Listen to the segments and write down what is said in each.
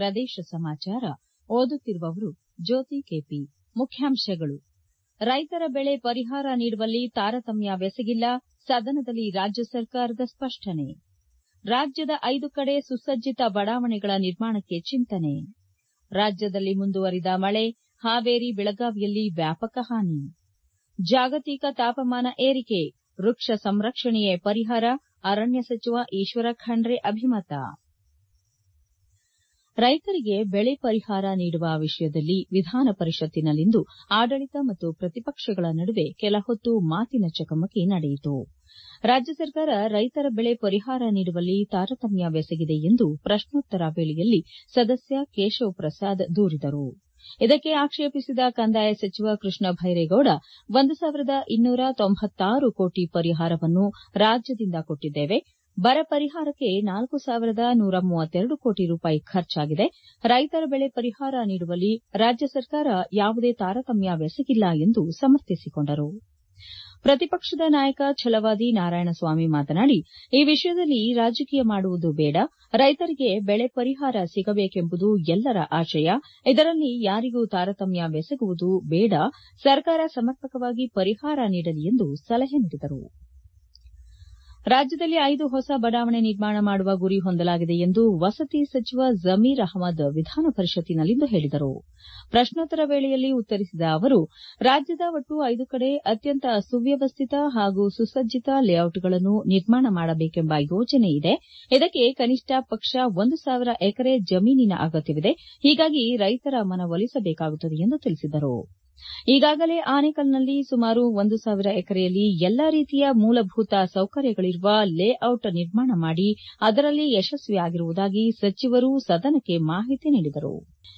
ಪ್ರದೇಶ ಸಮಾಚಾರ ಓದುತ್ತಿರುವವರು ಜ್ಯೋತಿ ಕೆಪಿ ಮುಖ್ಯಾಂಶಗಳು ರೈತರ ಬೆಳೆ ಪರಿಹಾರ ನೀಡುವಲ್ಲಿ ತಾರತಮ್ಯವೆಸಗಿಲ್ಲ ಸದನದಲ್ಲಿ ರಾಜ್ಯ ಸರ್ಕಾರದ ಸ್ಪಷ್ಟನೆ ರಾಜ್ಯದ ಐದು ಕಡೆ ಸುಸಜ್ಜಿತ ಬಡಾವಣೆಗಳ ನಿರ್ಮಾಣಕ್ಕೆ ಚಿಂತನೆ ರಾಜ್ಯದಲ್ಲಿ ಮುಂದುವರಿದ ಮಳೆ ಹಾವೇರಿ ಬೆಳಗಾವಿಯಲ್ಲಿ ವ್ಯಾಪಕ ಹಾನಿ ಜಾಗತಿಕ ತಾಪಮಾನ ಏರಿಕೆ ವೃಕ್ಷ ಸಂರಕ್ಷಣೆಯೇ ಪರಿಹಾರ ಅರಣ್ಯ ಸಚಿವ ಈಶ್ವರ ಖಂಡ್ರೆ ಅಭಿಮತ ರೈತರಿಗೆ ಬೆಳೆ ಪರಿಹಾರ ನೀಡುವ ವಿಷಯದಲ್ಲಿ ವಿಧಾನ ಪರಿಷತ್ತಿನಲ್ಲಿಂದು ಆಡಳಿತ ಮತ್ತು ಪ್ರತಿಪಕ್ಷಗಳ ನಡುವೆ ಕೆಲಹೊತ್ತು ಮಾತಿನ ಚಕಮಕಿ ನಡೆಯಿತು ರಾಜ್ಯ ಸರ್ಕಾರ ರೈತರ ಬೆಳೆ ಪರಿಹಾರ ನೀಡುವಲ್ಲಿ ತಾರತಮ್ಯವೆಸಗಿದೆ ಎಂದು ಪ್ರಶ್ನೋತ್ತರ ವೇಳೆಯಲ್ಲಿ ಸದಸ್ಯ ಕೇಶವ್ ಪ್ರಸಾದ್ ದೂರಿದರು ಇದಕ್ಕೆ ಆಕ್ಷೇಪಿಸಿದ ಕಂದಾಯ ಸಚಿವ ಕೃಷ್ಣ ಭೈರೇಗೌಡ ಒಂದು ಸಾವಿರದ ಇನ್ನೂರ ತೊಂಬತ್ತಾರು ಕೋಟಿ ಪರಿಹಾರವನ್ನು ರಾಜ್ಯದಿಂದ ಕೊಟ್ಟಿದ್ದೇವೆ ಬರ ಪರಿಹಾರಕ್ಕೆ ನಾಲ್ಕು ಸಾವಿರದ ನೂರ ಮೂವತ್ತೆರಡು ಕೋಟಿ ರೂಪಾಯಿ ಖರ್ಚಾಗಿದೆ ರೈತರ ಬೆಳೆ ಪರಿಹಾರ ನೀಡುವಲ್ಲಿ ರಾಜ್ಯ ಸರ್ಕಾರ ಯಾವುದೇ ತಾರತಮ್ಯವೆಸಗಿಲ್ಲ ಎಂದು ಸಮರ್ಥಿಸಿಕೊಂಡರು ಪ್ರತಿಪಕ್ಷದ ನಾಯಕ ಛಲವಾದಿ ನಾರಾಯಣಸ್ವಾಮಿ ಮಾತನಾಡಿ ಈ ವಿಷಯದಲ್ಲಿ ರಾಜಕೀಯ ಮಾಡುವುದು ಬೇಡ ರೈತರಿಗೆ ಬೆಳೆ ಪರಿಹಾರ ಸಿಗಬೇಕೆಂಬುದು ಎಲ್ಲರ ಆಶಯ ಇದರಲ್ಲಿ ಯಾರಿಗೂ ತಾರತಮ್ಯವೆಸಗುವುದು ಬೇಡ ಸರ್ಕಾರ ಸಮರ್ಪಕವಾಗಿ ಪರಿಹಾರ ನೀಡಲಿ ಎಂದು ಸಲಹೆ ನೀಡಿದರು ರಾಜ್ಯದಲ್ಲಿ ಐದು ಹೊಸ ಬಡಾವಣೆ ನಿರ್ಮಾಣ ಮಾಡುವ ಗುರಿ ಹೊಂದಲಾಗಿದೆ ಎಂದು ವಸತಿ ಸಚಿವ ಜಮೀರ್ ಅಹಮದ್ ವಿಧಾನ ಪರಿಷತ್ತಿನಲ್ಲಿಂದು ಹೇಳಿದರು ಪ್ರಶ್ನೋತ್ತರ ವೇಳೆಯಲ್ಲಿ ಉತ್ತರಿಸಿದ ಅವರು ರಾಜ್ಯದ ಒಟ್ಟು ಐದು ಕಡೆ ಅತ್ಯಂತ ಸುವ್ಯವಸ್ಥಿತ ಹಾಗೂ ಸುಸಜ್ಜಿತ ಲೇಔಟ್ಗಳನ್ನು ನಿರ್ಮಾಣ ಮಾಡಬೇಕೆಂಬ ಯೋಜನೆ ಇದೆ ಇದಕ್ಕೆ ಕನಿಷ್ಠ ಪಕ್ಷ ಒಂದು ಸಾವಿರ ಎಕರೆ ಜಮೀನಿನ ಅಗತ್ಯವಿದೆ ಹೀಗಾಗಿ ರೈತರ ಮನವೊಲಿಸಬೇಕಾಗುತ್ತದೆ ಎಂದು ತಿಳಿಸಿದರು ಈಗಾಗಲೇ ಆನೇಕಲ್ನಲ್ಲಿ ಸುಮಾರು ಒಂದು ಸಾವಿರ ಎಕರೆಯಲ್ಲಿ ಎಲ್ಲಾ ರೀತಿಯ ಮೂಲಭೂತ ಸೌಕರ್ಯಗಳಿರುವ ಲೇಔಟ್ ನಿರ್ಮಾಣ ಮಾಡಿ ಅದರಲ್ಲಿ ಯಶಸ್ವಿಯಾಗಿರುವುದಾಗಿ ಸಚಿವರು ಸದನಕ್ಕೆ ಮಾಹಿತಿ ನೀಡಿದರು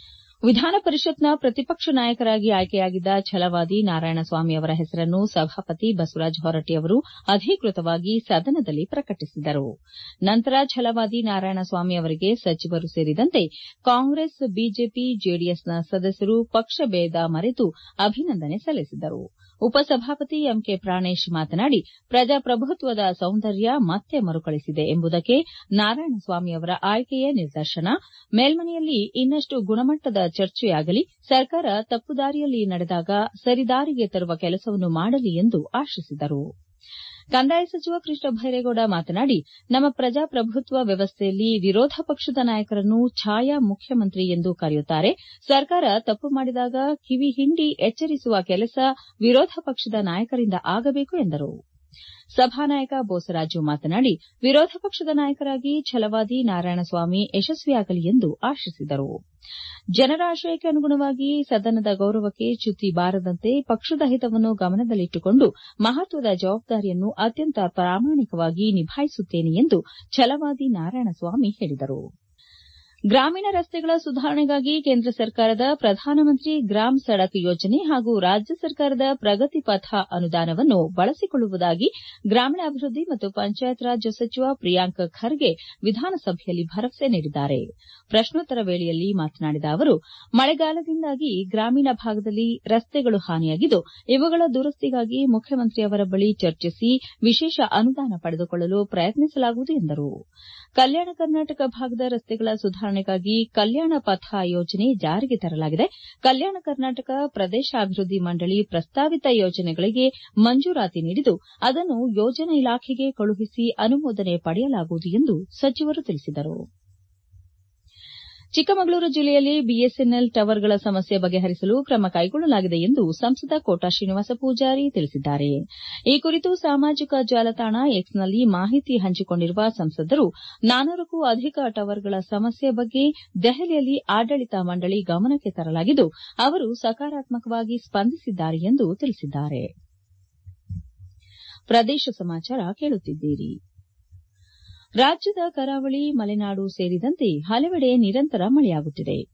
ವಿಧಾನ ಪರಿಷತ್ನ ಪ್ರತಿಪಕ್ಷ ನಾಯಕರಾಗಿ ಆಯ್ಕೆಯಾಗಿದ್ದ ಛಲವಾದಿ ನಾರಾಯಣಸ್ವಾಮಿ ಅವರ ಹೆಸರನ್ನು ಸಭಾಪತಿ ಬಸವರಾಜ ಹೊರಟ್ಟಿ ಅವರು ಅಧಿಕೃತವಾಗಿ ಸದನದಲ್ಲಿ ಪ್ರಕಟಿಸಿದರು ನಂತರ ಛಲವಾದಿ ನಾರಾಯಣಸ್ವಾಮಿ ಅವರಿಗೆ ಸಚಿವರು ಸೇರಿದಂತೆ ಕಾಂಗ್ರೆಸ್ ಬಿಜೆಪಿ ಜೆಡಿಎಸ್ನ ಸದಸ್ಯರು ಪಕ್ಷ ಭೇದ ಮರೆತು ಅಭಿನಂದನೆ ಸಲ್ಲಿಸಿದರು ಉಪಸಭಾಪತಿ ಎಂಕೆ ಪ್ರಾಣೇಶ್ ಮಾತನಾಡಿ ಪ್ರಜಾಪ್ರಭುತ್ವದ ಸೌಂದರ್ಯ ಮತ್ತೆ ಮರುಕಳಿಸಿದೆ ಎಂಬುದಕ್ಕೆ ನಾರಾಯಣಸ್ವಾಮಿ ಅವರ ಆಯ್ಕೆಯೇ ನಿದರ್ಶನ ಮೇಲ್ಮನೆಯಲ್ಲಿ ಇನ್ನಷ್ಟು ಗುಣಮಟ್ಟದ ಚರ್ಚೆಯಾಗಲಿ ಸರ್ಕಾರ ತಪ್ಪುದಾರಿಯಲ್ಲಿ ನಡೆದಾಗ ಸರಿದಾರಿಗೆ ತರುವ ಕೆಲಸವನ್ನು ಮಾಡಲಿ ಎಂದು ಆಶಿಸಿದರು ಕಂದಾಯ ಸಚಿವ ಕೃಷ್ಣ ಭೈರೇಗೌಡ ಮಾತನಾಡಿ ನಮ್ಮ ಪ್ರಜಾಪ್ರಭುತ್ವ ವ್ಯವಸ್ಥೆಯಲ್ಲಿ ವಿರೋಧ ಪಕ್ಷದ ನಾಯಕರನ್ನು ಛಾಯಾ ಮುಖ್ಯಮಂತ್ರಿ ಎಂದು ಕರೆಯುತ್ತಾರೆ ಸರ್ಕಾರ ತಪ್ಪು ಮಾಡಿದಾಗ ಕಿವಿ ಹಿಂಡಿ ಎಚ್ಚರಿಸುವ ಕೆಲಸ ವಿರೋಧ ಪಕ್ಷದ ನಾಯಕರಿಂದ ಆಗಬೇಕು ಎಂದರು ಸಭಾನಾಯಕ ಬೋಸರಾಜು ಮಾತನಾಡಿ ವಿರೋಧ ಪಕ್ಷದ ನಾಯಕರಾಗಿ ಛಲವಾದಿ ನಾರಾಯಣಸ್ವಾಮಿ ಯಶಸ್ವಿಯಾಗಲಿ ಎಂದು ಆಶಿಸಿದರು ಜನರ ಆಶಯಕ್ಕೆ ಅನುಗುಣವಾಗಿ ಸದನದ ಗೌರವಕ್ಕೆ ಚ್ಯುತಿ ಬಾರದಂತೆ ಪಕ್ಷದ ಹಿತವನ್ನು ಗಮನದಲ್ಲಿಟ್ಟುಕೊಂಡು ಮಹತ್ವದ ಜವಾಬ್ದಾರಿಯನ್ನು ಅತ್ಯಂತ ಪ್ರಾಮಾಣಿಕವಾಗಿ ನಿಭಾಯಿಸುತ್ತೇನೆ ಎಂದು ಛಲವಾದಿ ನಾರಾಯಣಸ್ವಾಮಿ ಹೇಳಿದರು ಗ್ರಾಮೀಣ ರಸ್ತೆಗಳ ಸುಧಾರಣೆಗಾಗಿ ಕೇಂದ್ರ ಸರ್ಕಾರದ ಪ್ರಧಾನಮಂತ್ರಿ ಗ್ರಾಮ್ ಸಡಕ್ ಯೋಜನೆ ಹಾಗೂ ರಾಜ್ಯ ಸರ್ಕಾರದ ಪ್ರಗತಿ ಪಥ ಅನುದಾನವನ್ನು ಬಳಸಿಕೊಳ್ಳುವುದಾಗಿ ಗ್ರಾಮೀಣಾಭಿವೃದ್ಧಿ ಮತ್ತು ಪಂಚಾಯತ್ ರಾಜ್ ಸಚಿವ ಪ್ರಿಯಾಂಕ್ ಖರ್ಗೆ ವಿಧಾನಸಭೆಯಲ್ಲಿ ಭರವಸೆ ನೀಡಿದ್ದಾರೆ ಪ್ರಶ್ನೋತ್ತರ ವೇಳೆಯಲ್ಲಿ ಮಾತನಾಡಿದ ಅವರು ಮಳೆಗಾಲದಿಂದಾಗಿ ಗ್ರಾಮೀಣ ಭಾಗದಲ್ಲಿ ರಸ್ತೆಗಳು ಹಾನಿಯಾಗಿದ್ದು ಇವುಗಳ ದುರಸ್ತಿಗಾಗಿ ಮುಖ್ಯಮಂತ್ರಿ ಅವರ ಬಳಿ ಚರ್ಚಿಸಿ ವಿಶೇಷ ಅನುದಾನ ಪಡೆದುಕೊಳ್ಳಲು ಪ್ರಯತ್ನಿಸಲಾಗುವುದು ಎಂದರು ಕಲ್ಯಾಣ ಕರ್ನಾಟಕ ಭಾಗದ ರಸ್ತೆಗಳ ಸುಧಾರಣೆಗಾಗಿ ಕಲ್ಯಾಣ ಪಥ ಯೋಜನೆ ಜಾರಿಗೆ ತರಲಾಗಿದೆ ಕಲ್ಯಾಣ ಕರ್ನಾಟಕ ಪ್ರದೇಶಾಭಿವೃದ್ಧಿ ಮಂಡಳಿ ಪ್ರಸ್ತಾವಿತ ಯೋಜನೆಗಳಿಗೆ ಮಂಜೂರಾತಿ ನೀಡಿದ್ದು ಅದನ್ನು ಯೋಜನಾ ಇಲಾಖೆಗೆ ಕಳುಹಿಸಿ ಅನುಮೋದನೆ ಪಡೆಯಲಾಗುವುದು ಎಂದು ಸಚಿವರು ತಿಳಿಸಿದರು ಚಿಕ್ಕಮಗಳೂರು ಜಿಲ್ಲೆಯಲ್ಲಿ ಬಿಎಸ್ಎನ್ಎಲ್ ಟವರ್ಗಳ ಸಮಸ್ಯೆ ಬಗೆಹರಿಸಲು ಕ್ರಮ ಕೈಗೊಳ್ಳಲಾಗಿದೆ ಎಂದು ಸಂಸದ ಕೋಟಾ ಶ್ರೀನಿವಾಸ ಪೂಜಾರಿ ತಿಳಿಸಿದ್ದಾರೆ ಈ ಕುರಿತು ಸಾಮಾಜಿಕ ಜಾಲತಾಣ ಎಕ್ಸ್ನಲ್ಲಿ ಮಾಹಿತಿ ಹಂಚಿಕೊಂಡಿರುವ ಸಂಸದರು ನಾನೂರಕ್ಕೂ ಅಧಿಕ ಟವರ್ಗಳ ಸಮಸ್ಯೆ ಬಗ್ಗೆ ದೆಹಲಿಯಲ್ಲಿ ಆಡಳಿತ ಮಂಡಳಿ ಗಮನಕ್ಕೆ ತರಲಾಗಿದ್ದು ಅವರು ಸಕಾರಾತ್ಮಕವಾಗಿ ಸ್ಪಂದಿಸಿದ್ದಾರೆ ಎಂದು ತಿಳಿಸಿದ್ದಾರೆ ಪ್ರದೇಶ ಸಮಾಚಾರ ಕೇಳುತ್ತಿದ್ದೀರಿ ರಾಜ್ಯದ ಕರಾವಳಿ ಮಲೆನಾಡು ಸೇರಿದಂತೆ ಹಲವೆಡೆ ನಿರಂತರ ಮಳೆಯಾಗುತ್ತಿದೆ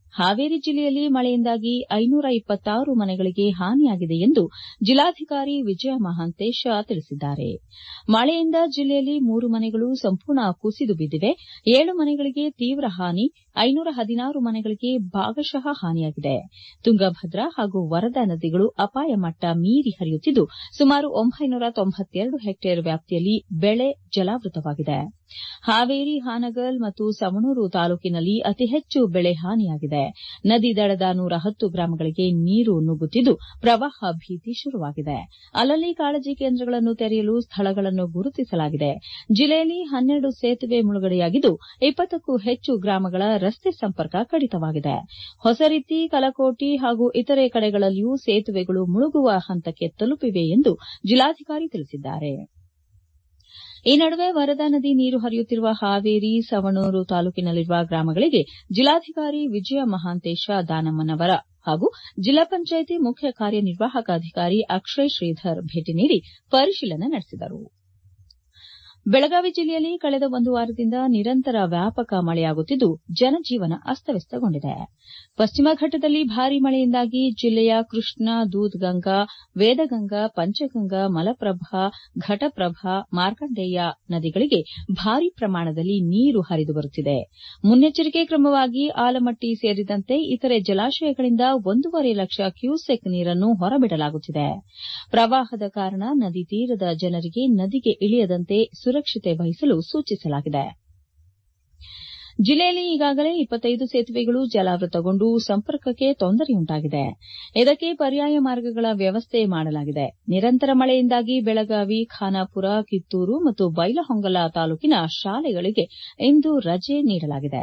ಹಾವೇರಿ ಜಿಲ್ಲೆಯಲ್ಲಿ ಮಳೆಯಿಂದಾಗಿ ಐನೂರ ಇಪ್ಪತ್ತಾರು ಮನೆಗಳಿಗೆ ಹಾನಿಯಾಗಿದೆ ಎಂದು ಜಿಲ್ಲಾಧಿಕಾರಿ ವಿಜಯ ಮಹಾಂತೇಶ ತಿಳಿಸಿದ್ದಾರೆ ಮಳೆಯಿಂದ ಜಿಲ್ಲೆಯಲ್ಲಿ ಮೂರು ಮನೆಗಳು ಸಂಪೂರ್ಣ ಕುಸಿದು ಬಿದ್ದಿವೆ ಏಳು ಮನೆಗಳಿಗೆ ತೀವ್ರ ಹಾನಿ ಐನೂರ ಹದಿನಾರು ಮನೆಗಳಿಗೆ ಭಾಗಶಃ ಹಾನಿಯಾಗಿದೆ ತುಂಗಭದ್ರಾ ಹಾಗೂ ವರದಾ ನದಿಗಳು ಅಪಾಯ ಮಟ್ಟ ಮೀರಿ ಹರಿಯುತ್ತಿದ್ದು ಸುಮಾರು ಒಂಬೈನೂರ ತೊಂಬತ್ತೆರಡು ಹೆಕ್ಟೇರ್ ವ್ಯಾಪ್ತಿಯಲ್ಲಿ ಬೆಳೆ ಜಲಾವೃತವಾಗಿದೆ ಹಾವೇರಿ ಹಾನಗಲ್ ಮತ್ತು ಸವಣೂರು ತಾಲೂಕಿನಲ್ಲಿ ಅತಿ ಹೆಚ್ಚು ಬೆಳೆ ಹಾನಿಯಾಗಿದೆ ನದಿ ದಡದ ನೂರ ಹತ್ತು ಗ್ರಾಮಗಳಿಗೆ ನೀರು ನುಗ್ಗುತ್ತಿದ್ದು ಪ್ರವಾಹ ಭೀತಿ ಶುರುವಾಗಿದೆ ಅಲ್ಲಲ್ಲಿ ಕಾಳಜಿ ಕೇಂದ್ರಗಳನ್ನು ತೆರೆಯಲು ಸ್ಥಳಗಳನ್ನು ಗುರುತಿಸಲಾಗಿದೆ ಜಿಲ್ಲೆಯಲ್ಲಿ ಹನ್ನೆರಡು ಸೇತುವೆ ಮುಳುಗಡೆಯಾಗಿದ್ದು ಇಪ್ಪತ್ತಕ್ಕೂ ಹೆಚ್ಚು ಗ್ರಾಮಗಳ ರಸ್ತೆ ಸಂಪರ್ಕ ಕಡಿತವಾಗಿದೆ ಹೊಸರೀತಿ ಕಲಕೋಟಿ ಹಾಗೂ ಇತರೆ ಕಡೆಗಳಲ್ಲಿಯೂ ಸೇತುವೆಗಳು ಮುಳುಗುವ ಹಂತಕ್ಕೆ ತಲುಪಿವೆ ಎಂದು ಜಿಲ್ಲಾಧಿಕಾರಿ ತಿಳಿಸಿದ್ದಾರೆ ಈ ನಡುವೆ ವರದಾ ನದಿ ನೀರು ಹರಿಯುತ್ತಿರುವ ಹಾವೇರಿ ಸವಣೂರು ತಾಲೂಕಿನಲ್ಲಿರುವ ಗ್ರಾಮಗಳಿಗೆ ಜಿಲ್ಲಾಧಿಕಾರಿ ವಿಜಯ ಮಹಾಂತೇಶ ದಾನಮ್ಮನವರ ಹಾಗೂ ಜಿಲ್ಲಾ ಪಂಚಾಯಿತಿ ಮುಖ್ಯ ಕಾರ್ಯನಿರ್ವಾಹಕ ಅಧಿಕಾರಿ ಅಕ್ಷಯ್ ಶ್ರೀಧರ್ ಭೇಟಿ ನೀಡಿ ಪರಿಶೀಲನೆ ನಡೆಸಿದರು ಬೆಳಗಾವಿ ಜಿಲ್ಲೆಯಲ್ಲಿ ಕಳೆದ ಒಂದು ವಾರದಿಂದ ನಿರಂತರ ವ್ಯಾಪಕ ಮಳೆಯಾಗುತ್ತಿದ್ದು ಜನಜೀವನ ಅಸ್ತವ್ಯಸ್ತಗೊಂಡಿದೆ ಪಶ್ಚಿಮ ಘಟ್ಟದಲ್ಲಿ ಭಾರೀ ಮಳೆಯಿಂದಾಗಿ ಜಿಲ್ಲೆಯ ಕೃಷ್ಣಾ ದೂದ್ಗಂಗಾ ವೇದಗಂಗಾ ಪಂಚಗಂಗಾ ಮಲಪ್ರಭಾ ಘಟಪ್ರಭಾ ಮಾರ್ಕಂಡೇಯ ನದಿಗಳಿಗೆ ಭಾರೀ ಪ್ರಮಾಣದಲ್ಲಿ ನೀರು ಹರಿದು ಬರುತ್ತಿದೆ ಮುನ್ನೆಚ್ಚರಿಕೆ ಕ್ರಮವಾಗಿ ಆಲಮಟ್ಟಿ ಸೇರಿದಂತೆ ಇತರೆ ಜಲಾಶಯಗಳಿಂದ ಒಂದೂವರೆ ಲಕ್ಷ ಕ್ಯೂಸೆಕ್ ನೀರನ್ನು ಹೊರಬಿಡಲಾಗುತ್ತಿದೆ ಪ್ರವಾಹದ ಕಾರಣ ನದಿ ತೀರದ ಜನರಿಗೆ ನದಿಗೆ ಇಳಿಯದಂತೆ ಸುರಕ್ಷತೆ ವಹಿಸಲು ಸೂಚಿಸಲಾಗಿದೆ ಜಿಲ್ಲೆಯಲ್ಲಿ ಈಗಾಗಲೇ ಇಪ್ಪತ್ತೈದು ಸೇತುವೆಗಳು ಜಲಾವೃತಗೊಂಡು ಸಂಪರ್ಕಕ್ಕೆ ತೊಂದರೆಯುಂಟಾಗಿದೆ ಇದಕ್ಕೆ ಪರ್ಯಾಯ ಮಾರ್ಗಗಳ ವ್ಯವಸ್ಥೆ ಮಾಡಲಾಗಿದೆ ನಿರಂತರ ಮಳೆಯಿಂದಾಗಿ ಬೆಳಗಾವಿ ಖಾನಾಪುರ ಕಿತ್ತೂರು ಮತ್ತು ಬೈಲಹೊಂಗಲ ತಾಲೂಕಿನ ಶಾಲೆಗಳಿಗೆ ಇಂದು ರಜೆ ನೀಡಲಾಗಿದೆ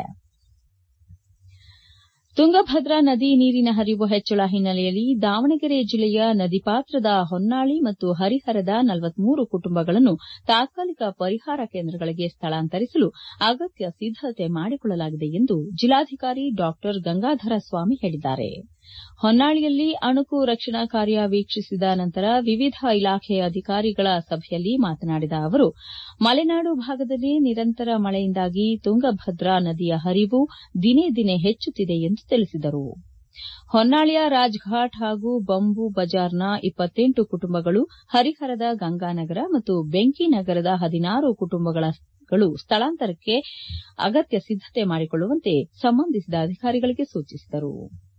ತುಂಗಭದ್ರಾ ನದಿ ನೀರಿನ ಹರಿವು ಹೆಚ್ಚಳ ಹಿನ್ನೆಲೆಯಲ್ಲಿ ದಾವಣಗೆರೆ ಜಿಲ್ಲೆಯ ನದಿಪಾತ್ರದ ಹೊನ್ನಾಳಿ ಮತ್ತು ಹರಿಹರದ ನಲವತ್ಮೂರು ಕುಟುಂಬಗಳನ್ನು ತಾತ್ಕಾಲಿಕ ಪರಿಹಾರ ಕೇಂದ್ರಗಳಿಗೆ ಸ್ಥಳಾಂತರಿಸಲು ಅಗತ್ಯ ಸಿದ್ದತೆ ಮಾಡಿಕೊಳ್ಳಲಾಗಿದೆ ಎಂದು ಜಿಲ್ಲಾಧಿಕಾರಿ ಡಾ ಗಂಗಾಧರ ಸ್ವಾಮಿ ಹೇಳಿದ್ದಾರೆ ಹೊನ್ನಾಳಿಯಲ್ಲಿ ಅಣುಕು ರಕ್ಷಣಾ ಕಾರ್ಯ ವೀಕ್ಷಿಸಿದ ನಂತರ ವಿವಿಧ ಇಲಾಖೆಯ ಅಧಿಕಾರಿಗಳ ಸಭೆಯಲ್ಲಿ ಮಾತನಾಡಿದ ಅವರು ಮಲೆನಾಡು ಭಾಗದಲ್ಲಿ ನಿರಂತರ ಮಳೆಯಿಂದಾಗಿ ತುಂಗಭದ್ರಾ ನದಿಯ ಹರಿವು ದಿನೇ ದಿನೇ ಹೆಚ್ಚುತ್ತಿದೆ ಎಂದು ತಿಳಿಸಿದರು ಹೊನ್ನಾಳಿಯ ರಾಜ್ಘಾಟ್ ಹಾಗೂ ಬಂಬು ಬಜಾರ್ನ ಇಪ್ಪತ್ತೆಂಟು ಕುಟುಂಬಗಳು ಹರಿಹರದ ಗಂಗಾನಗರ ಮತ್ತು ಬೆಂಕಿನಗರದ ಹದಿನಾರು ಕುಟುಂಬಗಳು ಸ್ಥಳಾಂತರಕ್ಕೆ ಅಗತ್ಯ ಸಿದ್ದತೆ ಮಾಡಿಕೊಳ್ಳುವಂತೆ ಸಂಬಂಧಿಸಿದ ಅಧಿಕಾರಿಗಳಿಗೆ ಸೂಚಿಸಿದರು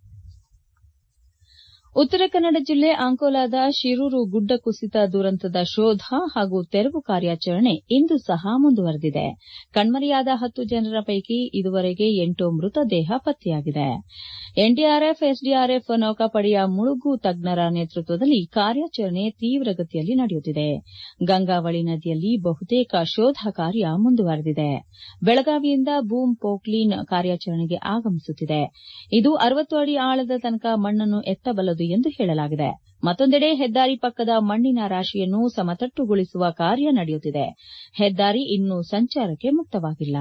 ಉತ್ತರ ಕನ್ನಡ ಜಿಲ್ಲೆ ಅಂಕೋಲಾದ ಶಿರೂರು ಗುಡ್ಡ ಕುಸಿತ ದುರಂತದ ಶೋಧ ಹಾಗೂ ತೆರವು ಕಾರ್ಯಾಚರಣೆ ಇಂದು ಸಹ ಮುಂದುವರೆದಿದೆ ಕಣ್ಮರೆಯಾದ ಹತ್ತು ಜನರ ಪೈಕಿ ಇದುವರೆಗೆ ಎಂಟು ಮೃತದೇಹ ಪತ್ತೆಯಾಗಿದೆ ಎನ್ಡಿಆರ್ಎಫ್ ಎಸ್ಡಿಆರ್ಎಫ್ ನೌಕಾಪಡೆಯ ಮುಳುಗು ತಜ್ಞರ ನೇತೃತ್ವದಲ್ಲಿ ಕಾರ್ಯಾಚರಣೆ ತೀವ್ರಗತಿಯಲ್ಲಿ ನಡೆಯುತ್ತಿದೆ ಗಂಗಾವಳಿ ನದಿಯಲ್ಲಿ ಬಹುತೇಕ ಶೋಧ ಕಾರ್ಯ ಮುಂದುವರೆದಿದೆ ಬೆಳಗಾವಿಯಿಂದ ಬೂಮ್ ಪೋಕ್ಲೀನ್ ಕಾರ್ಯಾಚರಣೆಗೆ ಆಗಮಿಸುತ್ತಿದೆ ಇದು ಅರವತ್ತು ಅಡಿ ಆಳದ ತನಕ ಮಣ್ಣನ್ನು ಎತ್ತಬಲ್ಲದು ಎಂದು ಹೇಳಲಾಗಿದೆ ಮತ್ತೊಂದೆಡೆ ಹೆದ್ದಾರಿ ಪಕ್ಕದ ಮಣ್ಣಿನ ರಾಶಿಯನ್ನು ಸಮತಟ್ಟುಗೊಳಿಸುವ ಕಾರ್ಯ ನಡೆಯುತ್ತಿದೆ ಹೆದ್ದಾರಿ ಇನ್ನೂ ಸಂಚಾರಕ್ಕೆ ಮುಕ್ತವಾಗಿಲ್ಲ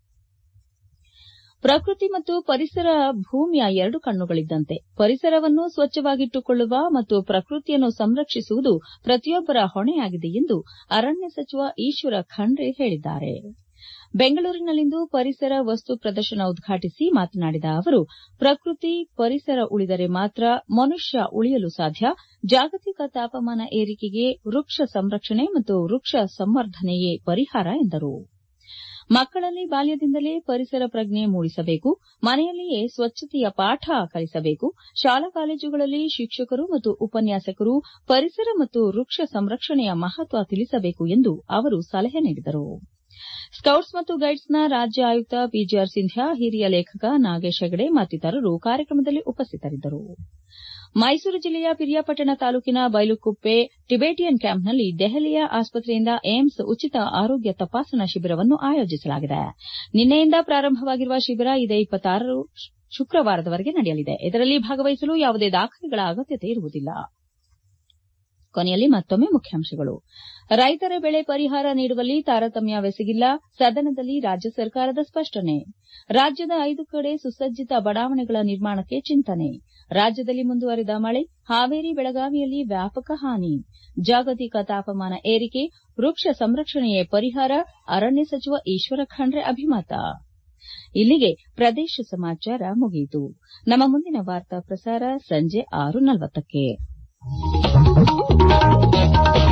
ಪ್ರಕೃತಿ ಮತ್ತು ಪರಿಸರ ಭೂಮಿಯ ಎರಡು ಕಣ್ಣುಗಳಿದ್ದಂತೆ ಪರಿಸರವನ್ನು ಸ್ವಚ್ಛವಾಗಿಟ್ಟುಕೊಳ್ಳುವ ಮತ್ತು ಪ್ರಕೃತಿಯನ್ನು ಸಂರಕ್ಷಿಸುವುದು ಪ್ರತಿಯೊಬ್ಬರ ಹೊಣೆಯಾಗಿದೆ ಎಂದು ಅರಣ್ಯ ಸಚಿವ ಈಶ್ವರ ಖಂಡ್ರೆ ಹೇಳಿದ್ದಾರೆ ಬೆಂಗಳೂರಿನಲ್ಲಿಂದು ಪರಿಸರ ವಸ್ತು ಪ್ರದರ್ಶನ ಉದ್ಘಾಟಿಸಿ ಮಾತನಾಡಿದ ಅವರು ಪ್ರಕೃತಿ ಪರಿಸರ ಉಳಿದರೆ ಮಾತ್ರ ಮನುಷ್ಯ ಉಳಿಯಲು ಸಾಧ್ಯ ಜಾಗತಿಕ ತಾಪಮಾನ ಏರಿಕೆಗೆ ವೃಕ್ಷ ಸಂರಕ್ಷಣೆ ಮತ್ತು ವೃಕ್ಷ ಸಂವರ್ಧನೆಯೇ ಪರಿಹಾರ ಎಂದರು ಮಕ್ಕಳಲ್ಲಿ ಬಾಲ್ಯದಿಂದಲೇ ಪರಿಸರ ಪ್ರಜ್ಞೆ ಮೂಡಿಸಬೇಕು ಮನೆಯಲ್ಲಿಯೇ ಸ್ವಚ್ಛತೆಯ ಪಾಠ ಕಲಿಸಬೇಕು ಶಾಲಾ ಕಾಲೇಜುಗಳಲ್ಲಿ ಶಿಕ್ಷಕರು ಮತ್ತು ಉಪನ್ಯಾಸಕರು ಪರಿಸರ ಮತ್ತು ವೃಕ್ಷ ಸಂರಕ್ಷಣೆಯ ಮಹತ್ವ ತಿಳಿಸಬೇಕು ಎಂದು ಅವರು ಸಲಹೆ ನೀಡಿದರು ಸ್ಕೌಟ್ಸ್ ಮತ್ತು ಗೈಡ್ಸ್ನ ರಾಜ್ಯ ಆಯುಕ್ತ ಪಿಜಿಆರ್ ಸಿಂಧ್ಯಾ ಹಿರಿಯ ಲೇಖಕ ನಾಗೇಶ್ ಹೆಗಡೆ ಮತ್ತಿತರರು ಕಾರ್ಯಕ್ರಮದಲ್ಲಿ ಉಪಸ್ಥಿತರಿದ್ದರು ಮೈಸೂರು ಜಿಲ್ಲೆಯ ಪಿರಿಯಾಪಟ್ಟಣ ತಾಲೂಕಿನ ಬೈಲುಕುಪ್ಪೆ ಟಿಬೇಟಿಯನ್ ಕ್ಯಾಂಪ್ನಲ್ಲಿ ದೆಹಲಿಯ ಆಸ್ಪತ್ರೆಯಿಂದ ಏಮ್ಸ್ ಉಚಿತ ಆರೋಗ್ಯ ತಪಾಸಣಾ ಶಿಬಿರವನ್ನು ಆಯೋಜಿಸಲಾಗಿದೆ ನಿನ್ನೆಯಿಂದ ಪ್ರಾರಂಭವಾಗಿರುವ ಶಿಬಿರ ಇದೇ ಶುಕ್ರವಾರದವರೆಗೆ ನಡೆಯಲಿದೆ ಇದರಲ್ಲಿ ಭಾಗವಹಿಸಲು ಯಾವುದೇ ದಾಖಲೆಗಳ ಅಗತ್ಯತೆ ಇರುವುದಿಲ್ಲ ಕೊನೆಯಲ್ಲಿ ಮತ್ತೊಮ್ಮೆ ಮುಖ್ಯಾಂಶಗಳು ರೈತರ ಬೆಳೆ ಪರಿಹಾರ ನೀಡುವಲ್ಲಿ ತಾರತಮ್ಯವೆಸಗಿಲ್ಲ ಸದನದಲ್ಲಿ ರಾಜ್ಯ ಸರ್ಕಾರದ ಸ್ಪಷ್ಟನೆ ರಾಜ್ಯದ ಐದು ಕಡೆ ಸುಸಜ್ಜಿತ ಬಡಾವಣೆಗಳ ನಿರ್ಮಾಣಕ್ಕೆ ಚಿಂತನೆ ರಾಜ್ಯದಲ್ಲಿ ಮುಂದುವರಿದ ಮಳೆ ಹಾವೇರಿ ಬೆಳಗಾವಿಯಲ್ಲಿ ವ್ಯಾಪಕ ಹಾನಿ ಜಾಗತಿಕ ತಾಪಮಾನ ಏರಿಕೆ ವೃಕ್ಷ ಸಂರಕ್ಷಣೆಯೇ ಪರಿಹಾರ ಅರಣ್ಯ ಸಚಿವ ಈಶ್ವರ ಖಂಡ್ರೆ ಅಭಿಮತ ಇಲ್ಲಿಗೆ ಪ್ರದೇಶ ಸಮಾಚಾರ ಮುಗಿಯಿತು ನಮ್ಮ ಮುಂದಿನ ವಾರ್ತಾ ಪ್ರಸಾರ ಸಂಜೆ ಆರು ನಲವತ್ತಕ್ಕೆ